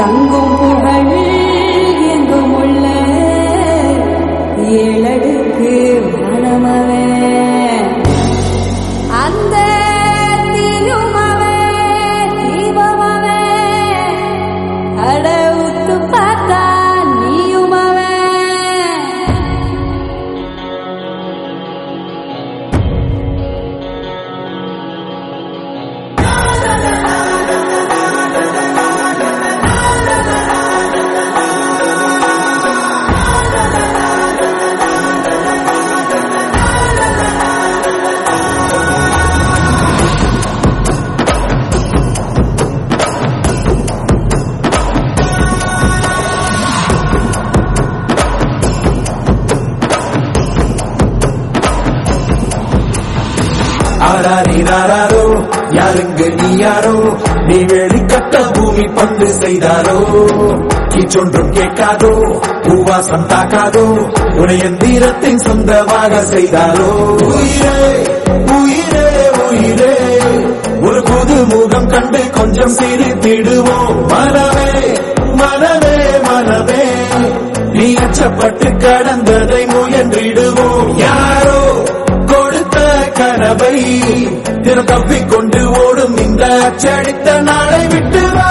தங்கும் புகழ் எங்கும் உள்ள ஏழடுக்கு வானமவன் அந்த தீயுமவன் தீபமவன் அட உத்து பார்த்தா நீயுமவன் ஆராரினாரோ யாருங்க நீ யாரோ நீ வெளிக்கட்ட பூமி பந்து செய்தாரோ கீச்சொன்றும் கேட்காதோ பூவாசம் தாக்காதோ உடைய தீரத்தின் சொந்தமாக செய்தாரோ உயிரே உயிரே உயிரே ஒரு புது முகம் கண்டு கொஞ்சம் சிரித்திடுவோம் மனமே மனமே மனமே நீ அச்சப்பட்டு கடந்ததை முயன்றிடுவோம் யாரோ கொடுத்த கனவை தினம் தப்பிக்கொண்டு ஓடும் இந்த அச்சடித்த நாளை விட்டு வா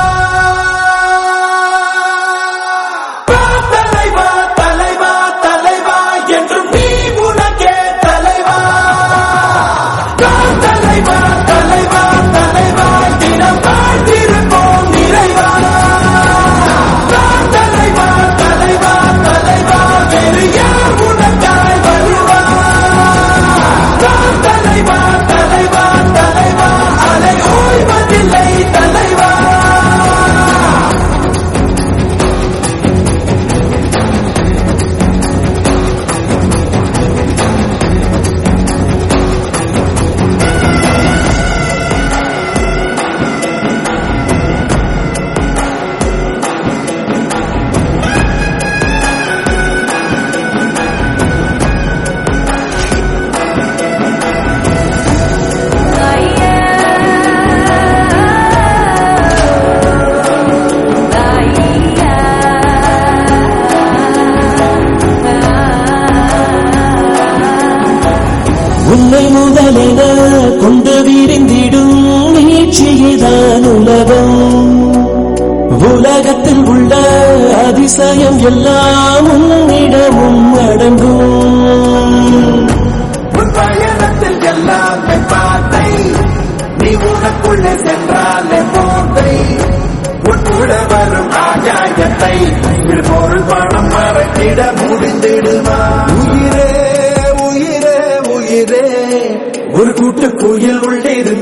வா, தலைவா தலைவா தலைவா என்றும் நீ உனக்கே தலைவா வா, தலைவா தலைவா தலைவா தினம் வாழ்ந்திருப்போம் நிறைவா வா, தலைவா தலைவா தலைவா வேறு யார் உனக்காய் வருவா வா, தலைவா தலைவா தலைவா அலை ஓய்வதில்லை தலைவா உன்னை முதலென கொண்டு விரிந்திடும் நீட்சியேதான் உலகம் உலகத்தில் உள்ள அதிசயம் எல்லாம் உன்னிடமும் அடங்கும் உன் பயணத்தில் எல்லாமே பாத்தை நீ உனக்குள்ளே சென்றாலே போதை உன் கூட வரும் ஆகாயத்தை பொருள் பணம் மறைத்திட முடிந்திடுமா உயிரே உயிரே உயிரே ஒரு கூட்டு குயில் உள்ளிருந்து